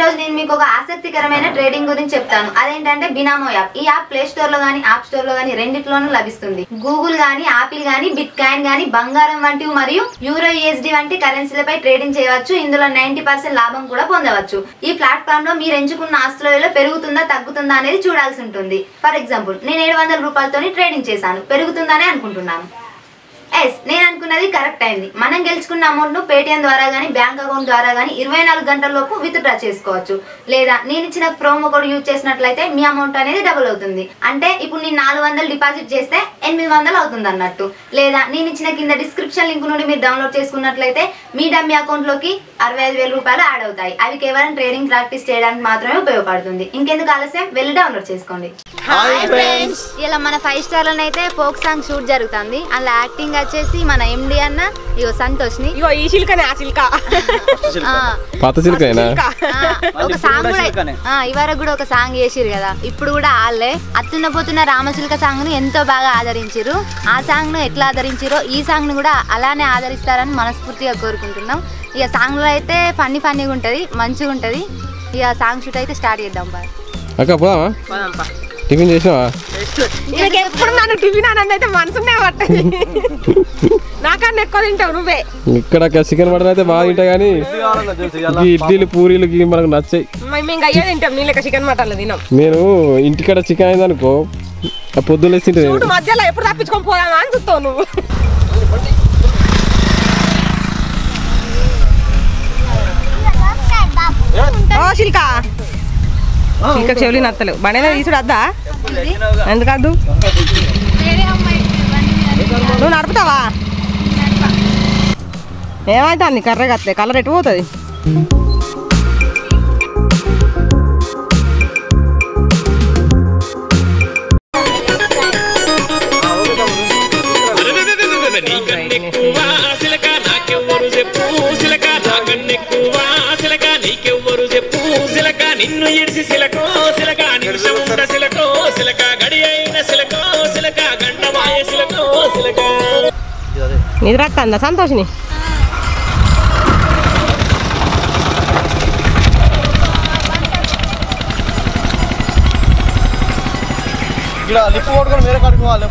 రోజు నేను మీకు ఒక ఆసక్తికరమైన ట్రేడింగ్ గురించి చెప్తాను అదేంటంటే బినామో యాప్ ఈ యాప్ ప్లే స్టోర్ లో గానీ యాప్ స్టోర్ లో గానీ రెండిట్లోనూ లభిస్తుంది గూగుల్ గానీ ఆపిల్ గానీ బిట్ కాయిన్ గానీ బంగారం వంటివి మరియు యూరో యూఎస్డి వంటి కరెన్సీలపై ట్రేడింగ్ చేయవచ్చు ఇందులో నైన్టీ పర్సెంట్ లాభం కూడా పొందవచ్చు ఈ ప్లాట్ఫామ్ లో మీరు ఎంచుకున్న ఆస్తుల విలువ పెరుగుతుందా తగ్గుతుందా అనేది చూడాల్సి ఉంటుంది ఫర్ ఎగ్జాంపుల్ నేను ఏడు వందల రూపాయలతోని ట్రేడింగ్ చేశాను పెరుగుతుందనే అనుకుంటున్నాను ఎస్ నేను అనుకున్నది కరెక్ట్ అయింది మనం గెలుచుకున్న అమౌంట్ ను పేటిఎం ద్వారా గానీ బ్యాంక్ అకౌంట్ ద్వారా గానీ ఇరవై నాలుగు గంటల లోపు విత్డ్రా చేసుకోవచ్చు లేదా నేను ఇచ్చిన ప్రోమో కోడ్ యూజ్ చేసినట్లయితే మీ అమౌంట్ అనేది డబుల్ అవుతుంది అంటే ఇప్పుడు నేను నాలుగు వందలు డిపాజిట్ చేస్తే ఎనిమిది వందలు అవుతుంది అన్నట్టు లేదా నేను ఇచ్చిన కింద డిస్క్రిప్షన్ లింక్ నుండి మీరు డౌన్లోడ్ చేసుకున్నట్లయితే మీ డమ్మీ అకౌంట్ లోకి అరవై ఐదు వేల రూపాయలు యాడ్ అవుతాయి అవి కేవలం ట్రేడింగ్ ప్రాక్టీస్ చేయడానికి మాత్రమే ఉపయోగపడుతుంది ఇంకెందుకు ఆలస్యం వెళ్ళి డౌన్లోడ్ చేసుకోండి హాయ్ ఫ్రెండ్స్ ఇలా మన ఫైవ్ స్టార్ అయితే ఫోక్ సాంగ్ షూట్ జరుగుతుంది అందులో యాక్టింగ్ వచ్చేసి మన ఎండి అన్న ఇగో సంతోష్ ని ఇగో ఈ చిలుకనే ఆ చిలుక పాత చిలుకైనా ఒక సాంగ్ కూడా ఆ, ఇవరకు కూడా ఒక సాంగ్ చేసిరు కదా ఇప్పుడు కూడా వాళ్ళే అత్తున్న పోతున్న రామచిలుక సాంగ్ ను ఎంతో బాగా ఆదరించారు ఆ సాంగ్ ను ఎట్లా ఆదరించారో ఈ సాంగ్ ను కూడా అలానే ఆదరిస్తారని మనస్ఫూర్తిగా కోరుకుంటున్నాం ఇక సాంగ్ లో అయితే ఫన్నీ ఫన్నీగా ఉంటది మంచిగా ఉంటది ఇక సాంగ్ షూట్ అయితే స్టార్ట్ చేద్దాం బాయ్ అక్క పోదామా టిఫిన్ చేసినావా నీకు ఎప్పుడు నన్ను టిఫిన్ అని అయితే మనసునే పట్టది నాకన్నా ఎక్కువ తింటావు నువ్వే ఇక్కడ చికెన్ మటన్ అయితే బాగా తింటా కానీ ఈ ఇడ్లీలు పూరీలు ఇవి మనకు నచ్చాయి మేము ఇంకా అయ్యే తింటాం నీ లెక్క చికెన్ మటన్లు తినాం నేను ఇంటికాడ చికెన్ అయింది అనుకో పొద్దున్న లేచి తింటే చూడు మధ్యలో ఎప్పుడు తప్పించుకొని పోదామా అని చూస్తావు నువ్వు ఓ శిల్క శిల్క చెవులు నత్తలేవు బండి తీసుడు వద్దా ఎందుకద్దు నువ్వు నడుపుతావా ఏమైతుంది కర్ర కత్తలే కలర్ ఎటు పోతుంది నీకన్నెక్కువ సిలక నాకెవ్వరు చెప్పు సిలక నాకన్నెక్కువ సిలక నీకెవ్వరు చెప్పు సిలక నిన్ను ఇడిసి సిలకో సిలక నిమిషం ఉండ సిలకో సిలక గడి అయిన సిలకో సిలక గండమాయ సిలకో సిలక నిద్ర వస్తుందా సంతోషిని ఇక్కడ లిఫ్ట్ కొట్టుకొని వేరే కాడికి పోవాలి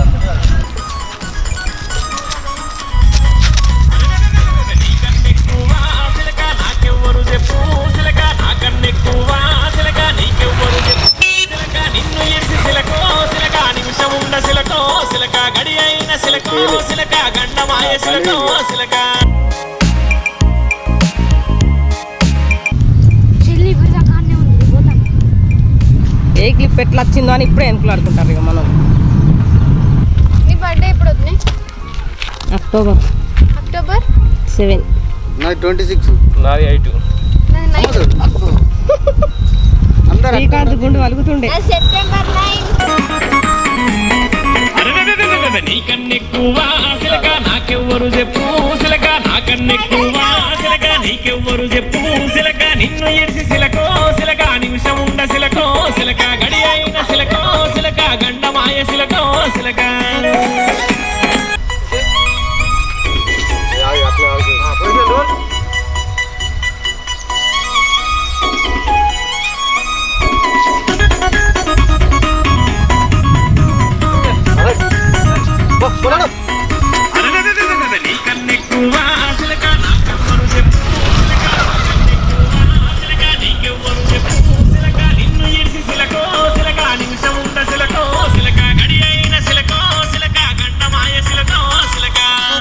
నీకన్నెక్కువ సిలక నాకెవ్వరు చెప్పు సిలక నాకన్నెక్కువ సిలక నీకెవ్వరు చెప్పు సిలక నిన్ను ఇడిసి సిలకో సిలక నిమిషం ఉండ సిలకో సిలక గడి అయిన సిలకో సిలక గండమాయ సిలకో సిలక ఏ క్లిప్ ఎట్లా వచ్చిందో అని ఇప్పుడే ఎన్నుకులాడుకుంటారు ఇక మనం నీ బర్త్డే ఎప్పుడు వద్దు అక్టోబర్ అక్టోబర్ సెవెన్ నాకు ట్వంటీ సిక్స్ నాది ఎయిట్ నాది నైన్ అందరు శ్రీకాంత్ గుండు వలుగుతుండే సెప్టెంబర్ నైన్ అరెరెరెరెరెరె, నీకన్నెక్కువ సిలక నాకెవ్వరు చెప్పు సిలక నాకన్నెక్కువ సిలక నీకెవ్వరు చెప్పు సిలక నిన్ను ఎడిసి సిలకో సిలక నిమిషం ఉండ సిలకో సిలక గడి అయిన సిలకో సిలక గండమాయ సిలకో సిలక అరెరెరెరెరెరె, నీకన్నెక్కువ సిలక నాకెవ్వరు చెప్పు సిలక నాకన్నెక్కువ సిలక నీకెవ్వరు చెప్పు సిలక నిన్ను ఎడిసి సిలకో సిలక నిమిషం ఉండ సిలకో సిలక గడి అయిన సిలకో సిలక గండమాయ సిలకో సిలక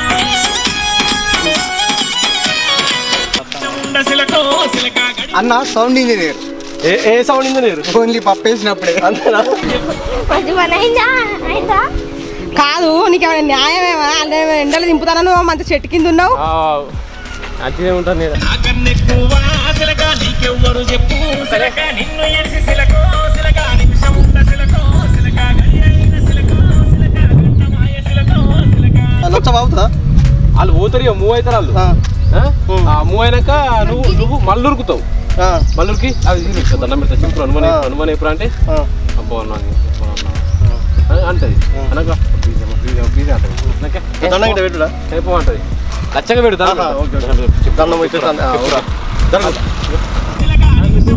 ఉండ సిలకో సిలక గడి అన్న సౌండ్ ఇంజనీర్ ఏ ఏ సౌండ్ ఇంజనీర్ ఓన్లీ పప్పేసినప్పుడే అంతేనా అయిందా అయిందా కాదు నీకు ఏమైనా న్యాయమేమా అంటే ఎండలు దింపుతాను మంచి చెట్టు కింద ఉన్నావు అట్లనే ఉంటాను నేను నాకన్నెక్కువ సిలక నీకెవ్వరు చెప్పు సిలక నిన్ను ఎడిసి సిలకో సిలక నిమిషం ఉండ సిలకో సిలక గడి అయిన సిలకో సిలక గండమాయ సిలకో సిలక లచ్చ బాగుతుందా వాళ్ళు పోతారు ఇక మూవ్ అవుతారు వాళ్ళు ఆ? ఆ మూవ్ అయినాక నువ్వు నువ్వు మళ్ళీ ఉరుకుతావు మళ్ళీ అది తీసుకొస్తా దండం పెడతా సింపుల్ అనుమానం ఆ. అనుమానం ఎప్పుడు అంటే అబ్బో అన్నా నేను చెప్పను అన్నా. అని అంటది అనక ప్లీజ్ అమ్మ ప్లీజ్ అమ్మ ప్లీజ్ అంటది అనక, ఏ, దండం గిట్ట పెట్టుడా అయిపో అంటది లచ్చగా పెడతా ఆహా, ఓకే, ఓకే. దండం పెట్టేసి అంత- ఆ, ఓకే. జరగదు. సిలక నిమిషం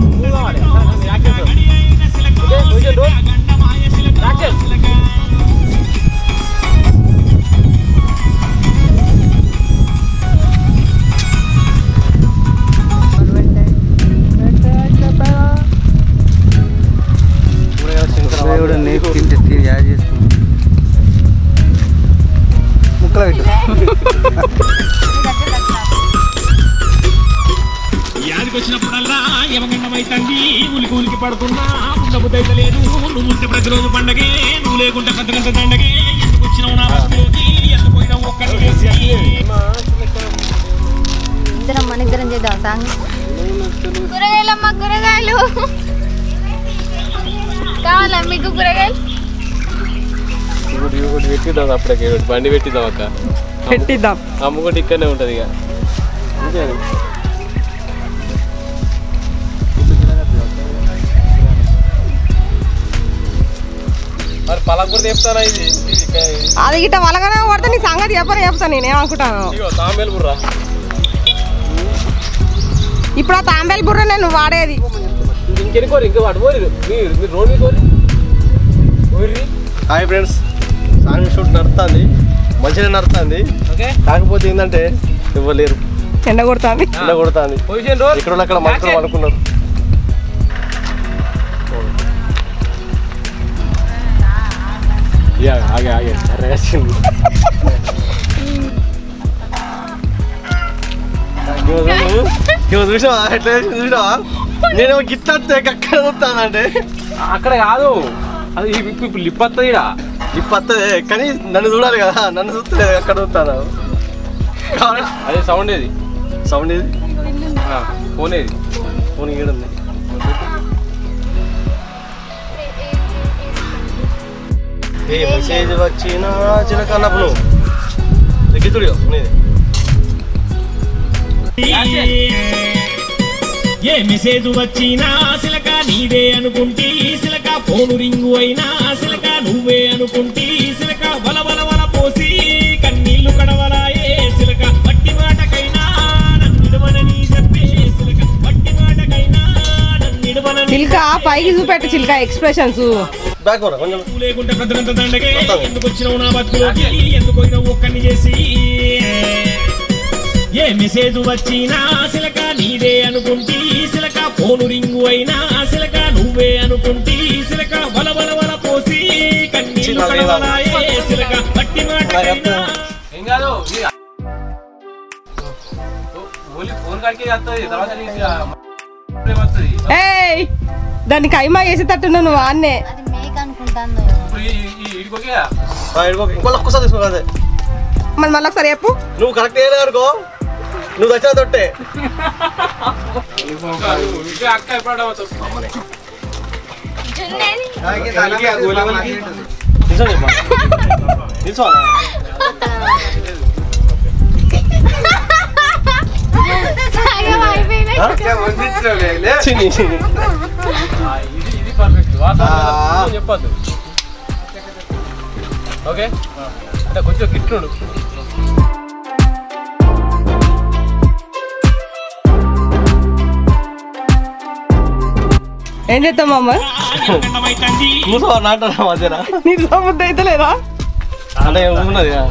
ఓకే పొజిషన్ రోల్ యాక్షన్ కూడా నేర్పు తింటే తిని యాడ్ చేసుకుని ముక్కలు పెట్టు యాదికి వచ్చినప్పుడల్లా యమగండమైతంది ఉలికి ఉలికి పడుతున్నా ఉండబుద్దైతే లేదు నువ్వు ఉంటే ప్రతిరోజు పండగే నువ్వు లేకుంటే పెద్ద గంట దండగే ఎందుకు వచ్చినావు నా బస్సులోకి ఎందుకు పోయినావు ఒక్కటి చేసి ఇద్దరం మన ఇద్దరం చేద్దాం సాంగ్ కూరగాయలమ్మ కూరగాయలు కావాలా మీకు కూరగాయలు ఇంకోటి ఇంకోటి పెట్టిద్దాం అప్పుడే ఒకటి బండి పెట్టిద్దాం అక్క పెట్టిద్దాం అమ్ముకుంటే ఇక్కడనే ఉంటుంది ఇక అంతే అది. మరి పలకూర చెప్తానా ఇది ఇది ఇక- అది గిట్ట వలగనే పడితే నీ సంగతి చెప్పని చెప్తాను నేనేమనుకుంటాను ఇగో తాంబేలు బుర్రా ఇప్పుడు ఆ తాంబేలు బుర్ర నేను వాడేది ఇంకెనుకోరు ఇంకా వాడు పోరు మీరు మీరు రోడ్ మీద పోరు పోర్రి హాయ్ ఫ్రెండ్స్ సాంగ్ షూట్ నడుస్తుంది మంచిగా నడుస్తుంది ఓకే కాకపోతే ఏంటంటే ఇవ్వలేరు ఎండ కొడుతుంది ఎండ కొడుతుంది పొజిషన్ రోల్ ఇక్కడ అక్కడ మాత్రం అనుకున్నారు యా ఆగే ఆగే రేషన్ చూసావా ఎట్లా చేసింది చూసావా నేనేమో గిట్ల అక్కడ చూస్తానంటే అక్కడ కాదు అది ఇప్పుడు ఇప్పుడు లిప్ వస్తుంది ఈడ ఇప్పుడు వస్తుంది కానీ నన్ను చూడాలి కదా నన్ను చూస్తలేదు అక్కడ చూస్తాను అదే సౌండ్ ఏది సౌండ్ ఇది ఆ, ఫోన్ ఏది ఫోన్ ఈడుంది ఏ మెసేజ్ వచ్చిన చిలక అన్నప్పుడు ఎగ్గితుడు నీది ఏ మెసేజ్ వచ్చినా సిలక నీదే అనుకుంటీ సిలక ఫోను రింగు అయినా సిలక నువ్వే అనుకుంటీ సిలక వల వల వల పోసి కన్నీళ్లు కడవలాయే సిలక పట్టి మాటకైనా నన్నిడవనని చెప్పే సిలక పట్టి మాటకైనా నన్నిడవనని చిల్క పైకి చూపెట్టు చిల్క ఎక్స్ప్రెషన్స్ బ్యాక్ పోరా కొంచెం నువ్వు లేకుంటే పెద్దలంత దండగే వస్తాను. ఎందుకు వచ్చినావు నా బతుకులోకి ఎందుకు పోయినావు ఒక్కని చేసి ఏ మెసేజ్ వచ్చినా సిలక నీదే అనుకుంటీ సిలక ఫోను రింగు అయినా సిలక నువ్వే అనుకుంటీ సిలక వల వల వల పోసి కన్నీళ్లు చిన్న కడవలాయే సిలక పట్టి మాటకైనా ఏం కాదు ఇది ఓన్లీ ఫోన్ కాడికి వస్తుంది తర్వాత నీకు ఇక వస్తుంది ఏయ్ దాన్ని కైమా చేసేటట్టు నువ్వు ఆన్నే అది మేక్ అనుకుంటాను ఇప్పుడు ఈ ఈ ఇడికోకే ఇంకో ఒక్కసారి తీసుకో అదే మరి మళ్ళీ ఒకసారి చెప్పు నువ్వు కరెక్ట్ చేయలేదు అనుకో నువ్వు వచ్చిన తొట్టే ఇంకా అక్క ఎప్పుడు అవుతావు తీసుకో సగం అయిపోయినాయి చిన్ని ఆ, ఇది ఇది పర్ఫెక్ట్ వాతావరణం చెప్పద్దు ఓకే అంటే కొంచెం గిట్టుడు ఏం చేస్తాం అమ్మ ఎండమైతంది. కూర్చో నాటరా మధ్యన నీకు సముద్రం అయితే లేదా అంటే ఉన్నది కదా.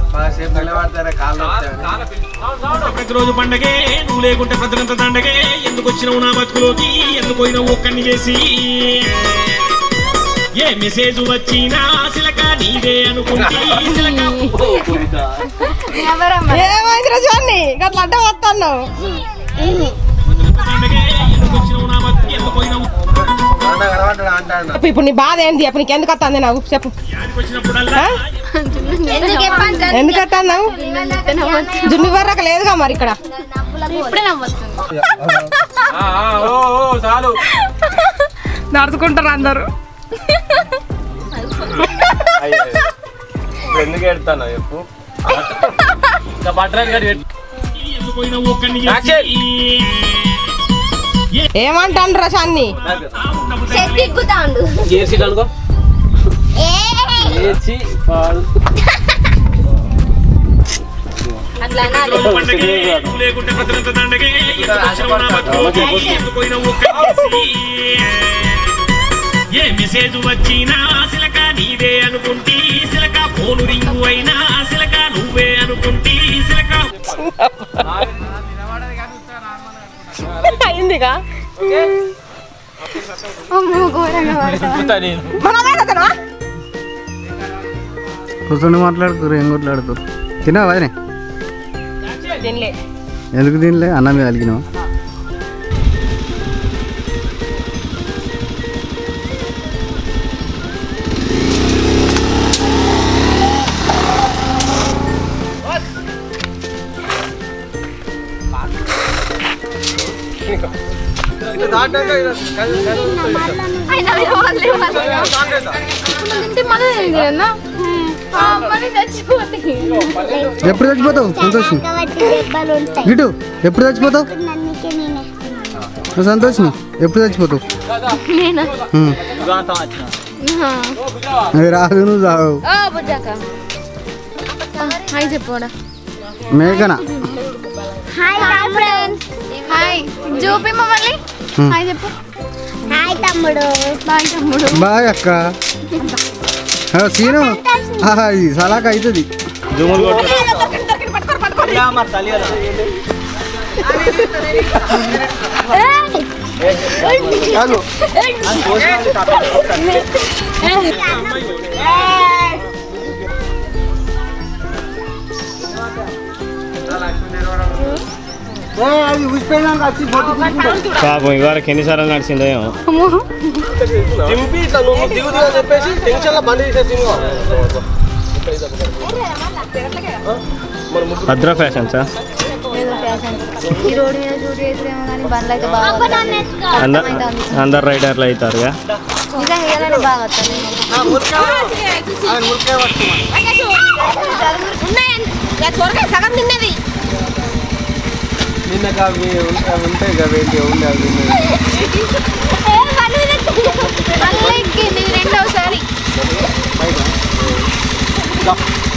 ప్రతిరోజు పండగే నువ్వు లేకుంటే పెద్దలంత దండగే ఎందుకు వచ్చినావు నా బతుకులోకి ఎందుకు పోయినావు ఒక్కని చేసి ఏ మెసేజ్ వచ్చినా సిలక నీదే అనుకుంటే సిలక ఎవరమ్మా ఏమైంది రోజాన్ని అట్లా అడ్డం వస్తాను పండగే ఎందుకు వచ్చినావు నా బతుకు ఎందుకు పోయినావు చెప్పు ఇప్పుడు నీ బాధ ఏంటి చెప్పు నీకు ఎందుకు వస్తుంది నాకు చెప్పు యాదికి వచ్చినప్పుడల్లా ఆ? ఎందుకు చెప్పండి ఎందుకు వస్తాను జున్ను బర్రక లేదుగా మరి ఇక్కడ ఇప్పుడే నమ్మొస్తుంది ఆ, ఆ, ఓ ఓ చాలు నడుచుకుంటారు అందరు అయ్యో. ఇప్పుడు ఎందుకు ఎడతాను చెప్పు ఇంకా బట్టలని కట్టి పెట్టు ఎందుకు పోయినావు ఒక్కని యాక్షన్. ఏమంటాను రషాన్ని చెట్టు ఎక్కుతా ఉండు ఏసీ కనుకో ఏసీ పాడు అట్లా అనాలి పండగే నువ్వు లేకుంటే పెద్దలంత దండగే ఎందుకు వచ్చినావు నా బతుకులోకి ఎందుకు పోయినావు ఒక్కని చేసి ఏ మెసేజ్ వచ్చినా సిలక నీదే అనుకుంటీ సిలక ఫోను రింగు అయినా సిలక నువ్వే అనుకుంటీ సిలక అయిందిగా నేను మనమైనా కూర్చొని మాట్లాడుతురు ఏం కొట్లాడుతురు తిన్నావా వదినే తినలే ఎందుకు తినలే అన్నం మీద అలిగినావా దాటాక ఇలా కళ్ళు- కళ్ళు ఎప్పుడు చచ్చిపోతావు సంతోష్ ఇటు ఎప్పుడు చచ్చిపోతావు నువ్వు సంతోష్ ఎప్పుడు చచ్చిపోతావు ఉమ్. అది రాదు నువ్వు చావు హాయ్ చెప్పోడా మేకనా హాయ్ ఫ్రెండ్స్ హాయ్ చూపి మమ్మల్ని Hmm. హాయ్ చెప్పు హాయ్ తమ్ముడు బాయ్ తమ్ముడు బాయ్ అక్క ఆ, సీను ఆహా, ఇది సలాక అవుతుంది అది ఊసిపోయినాక వచ్చి పాపం ఇవాళకి ఎన్నిసార్లు నడిచిందో ఏమో దింపి ఇట్లా నువ్వు దిగు దిగు అని చెప్పేసి టెన్షన్ లో బండి తీసేసి దిగు. భద్ర ఫ్యాషన్సా ఈ రోడ్డు మీద షూట్ చేసిరేమో కానీ బండ్లు అయితే బాగా వస్తాయి. అందరు అందరు రైడర్లు అవుతారుగా నిజంగా ఏదైనా బాగా వస్తుంది సొరకాయ సగం తిన్నది నిన్న అవి ఉంటాయి ఉంటాయి కదా ఏంటి ఉండే అవి రెండోసారి ఉన్నాయి.